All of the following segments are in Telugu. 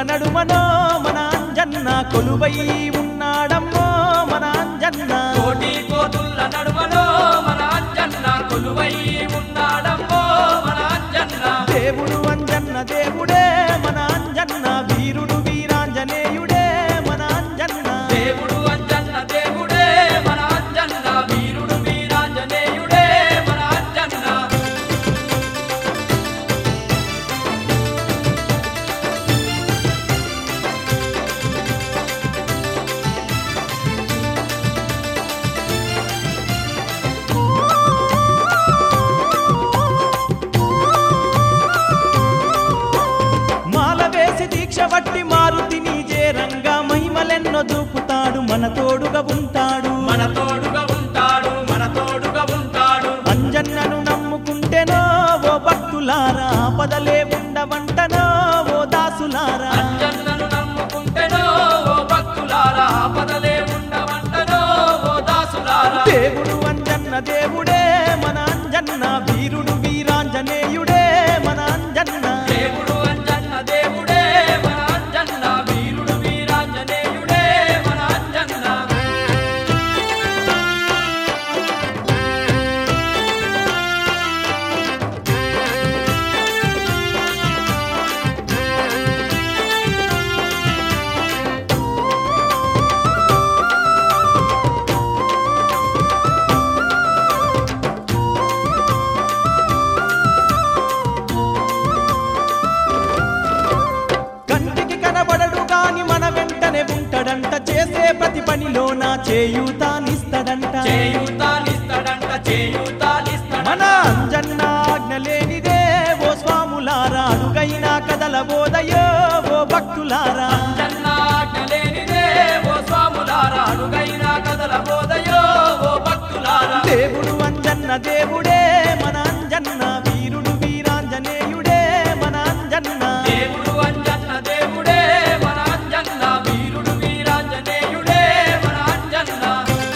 నడుమనో మన అంజన్న కొలువై ఉన్నాడమ్మో మన అంజన్న కోటి కోతుల నడుమలో మన అంజన్న కొలువై ఉన్నాడమ్మో మన అంజన్న దేవుడు అంజన్న దేవుడే మన అంజన్న వీరుడు వీరాంజనేయుడే మన అంజన్న దేవుడు అంజన్న దేవుడే మన అంజన్న వీరుడు వీరాంజనేయుడే మన అంజన్న మాల వేసి దీక్ష వట్టి మారుతిని జేరంగా మహిమలెన్నో చూపుతాడు మన తోడుగా ఉంటాడు మన తోడుగా ఉంటాడు మన తోడుగా ఉంటాడు అంజన్నను నమ్ముకుంటేనో ఓ భక్తులారా ఆపదలే ఉండవంటనో ఓ దాసులారా అంజన్నను నమ్ముకుంటేనో ఓ భక్తులారా ఆపదలే ఉండవంటనో ఓ దాసులారా దేవుడు అంజన్న దేవుడే మన అంజన్న వీరుడు వీరాంజనేయుడే మన అంజన్న దేవుడు అంజన్న దేవుడే మన అంజన్న వీరుడు వీరాంజనేయుడే మన అంజన్న కంటికి కనబడడు గాని మన వెంటనే ఉంటాడంట చేసే ప్రతి పనిలో నా చేయూతానిస్తాడంట చేయూతానిస్తాడంట చేయూతానిస్తాడంట మన అంజన్న ఆజ్ఞ లేనిదే ఓ స్వాములారా అడుగైనా కదలబోదయో ఓ భక్తులారా అంజన్న ఆజ్ఞ లేనిదే ఓ స్వాములారా అడుగైనా కదలబోదయో ఓ భక్తులారా దేవుడు అంజన్న దేవుడే మన అంజన్న వీరుడు వీరాంజనేయుడే మన అంజన్న దేవుడు అంజన్న దేవుడే మన అంజన్న వీరుడు వీరాంజనేయుడే మన అంజన్న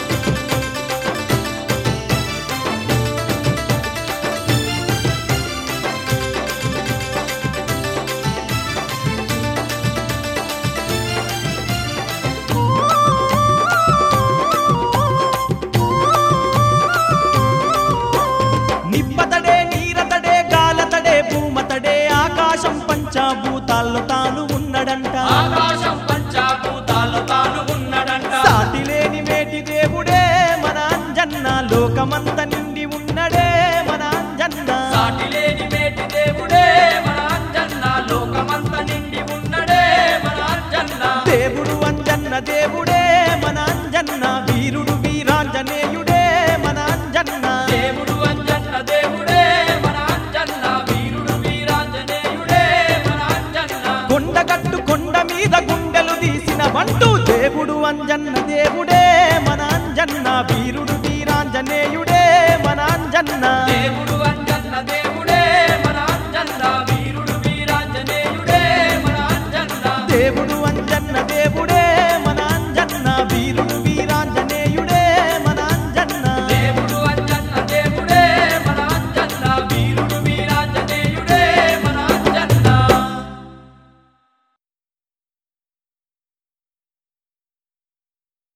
నిప్పతడే నీరతడే గాలతడే భూమతడే ఆకాశం పంచభూతాల్లో తాను ఉన్నడంట ఆకాశం పంచాభూతాల్లో తాను ఉన్నడంట సాటి లేని మేటి దేవుడే మన అంజన్న లోకమంత నిండి ఉన్నడే మన అంజన్న సాటి లేని మేటి దేవుడే మన అంజన్న లోకమంత నిండి ఉన్నడే మన అంజన్న దేవుడు అంజన్న దేవుడే మన అంజన్న వీరుడు వీరాంజనేయుడే మన అంజన్న దేవుడు అంజన్న దేవుడే మన అంజన్న వీరుడు వీరాంజనేయుడే మన అంజన్న కొండగట్టు కొండ మీద గుండెలు తీసిన బంటు దేవుడు అంజన్న దేవుడే మన అంజన్న వీరుడు వీరాంజనేయుడే మన అంజన్న దేవుడు అంజన్న దేవుడే మన అంజన్న వీరుడు వీరాంజనేయుడే మన అంజన్న దేవుడు